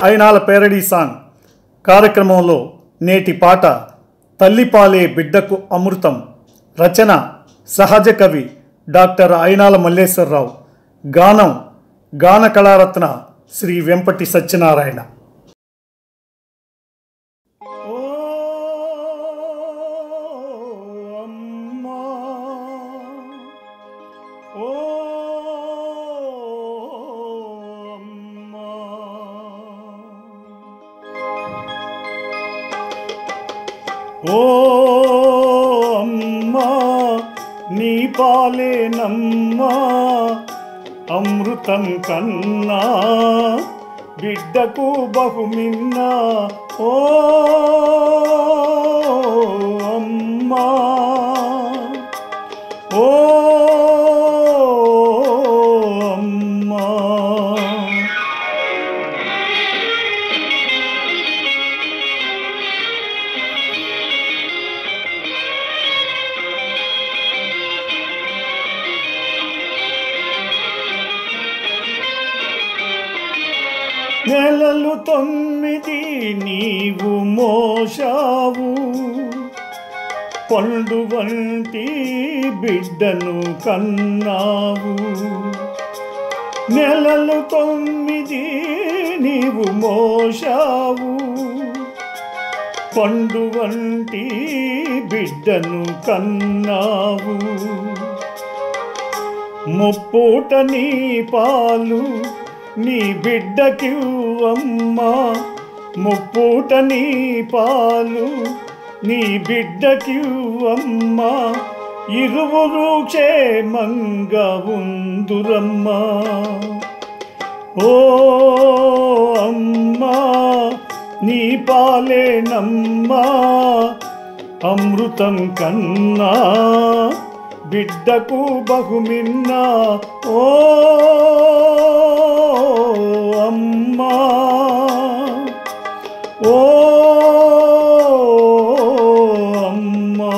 అయినాల parody song కార్యక్రమంలో నేటి పాట తల్లిపాలే బిడ్డకు అమృతం రచన సహజ కవి డాక్టర్ అయినాల మల్లేశ్వరరావు గానం గాన కళారత్న శ్రీ వెంపటి సత్యనారాయణ ఓ అమ్మా ఓ అమ్మా ఓ అమ్మా నీ పాలేనమ్మా అమృతం కన్నా బిడ్డకు బహుమిన్నా ఓ అమ్మా ఓ అమ్మా నెలలు తొమ్మిది నీవు మోషావు పండు వంటి బిడ్డను కన్నావు నెలలు తొమ్మిది నీవు మోషావు పండు వంటి బిడ్డను కన్నావు ముప్పూట నీ పాలు నీ బిడ్డకివ్వమ్మా ముప్పూట నీ పాలు నీ బిడ్డకివ్వమ్మా ఇరువురు క్షేమంగా ఉందురమ్మా ఓ అమ్మా నీ పాలేనమ్మా అమృతం కన్నా బిడ్డకు బహుమిన్నా ఓ అమ్మా ఓ అమ్మా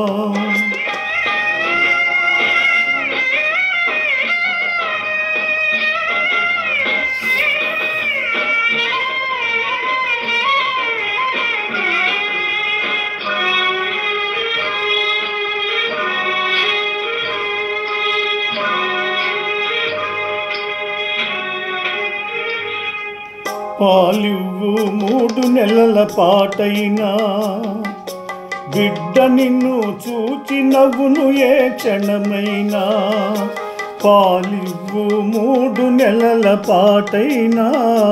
పాలివ్వు మూడు నెలల పాటైనా బిడ్డ నిన్ను చూచి నవ్వును ఏ క్షణమైనా పాలివ్వు మూడు నెలల పాటైనా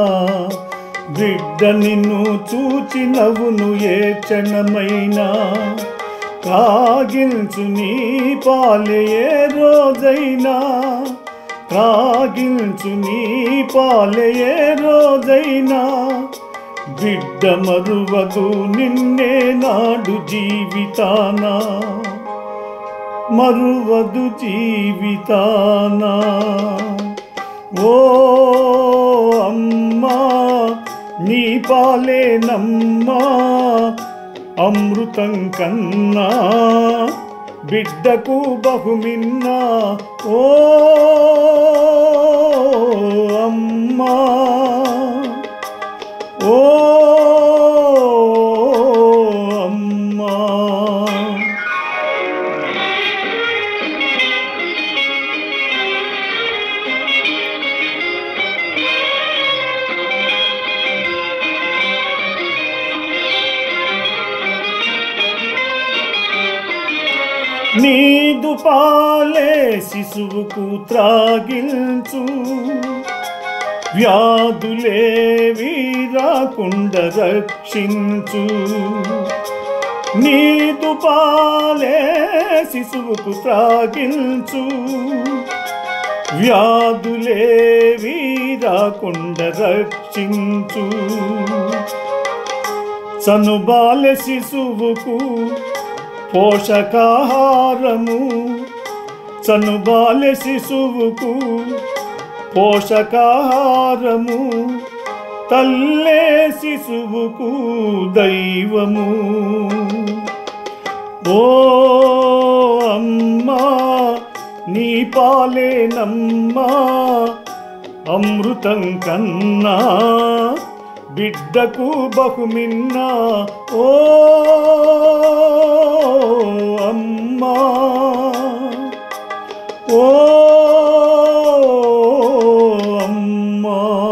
బిడ్డ నిన్ను చూచి నవ్వును ఏ క్షణమైనా కాగించు నీ పాలే ఏ రోజైనా కాగించు నీ పాలే ఏ రోజైనా బిడ్డ మరువదు నిన్నే నాడు జీవితానా మరువదు జీవితానా ఓ అమ్మా నీ పాలేనమ్మా అమృతం కన్నా బిడ్డకు బహుమిన్నా ఓ అమ్మా ఓ అమ్మా నీదు పాలే శిశువుకు త్రాగిల్చు వ్యాధులేవి రాకుండా రక్షించు నీదు పాలే శిశువుకు త్రాగిల్చు వ్యాధులేవి రాకుండా రక్షించు చనుబాల శిశువుకు పోషకాహారము చనుబాల శిశువుకు పోషకాహారము తల్లే శిశువుకు దైవము ఓ అమ్మా నీ పాలేనమ్మా అమృతం కన్నా బిడ్డకు బహుమిన్నా ఓ అమ్మా ఓ అమ్మా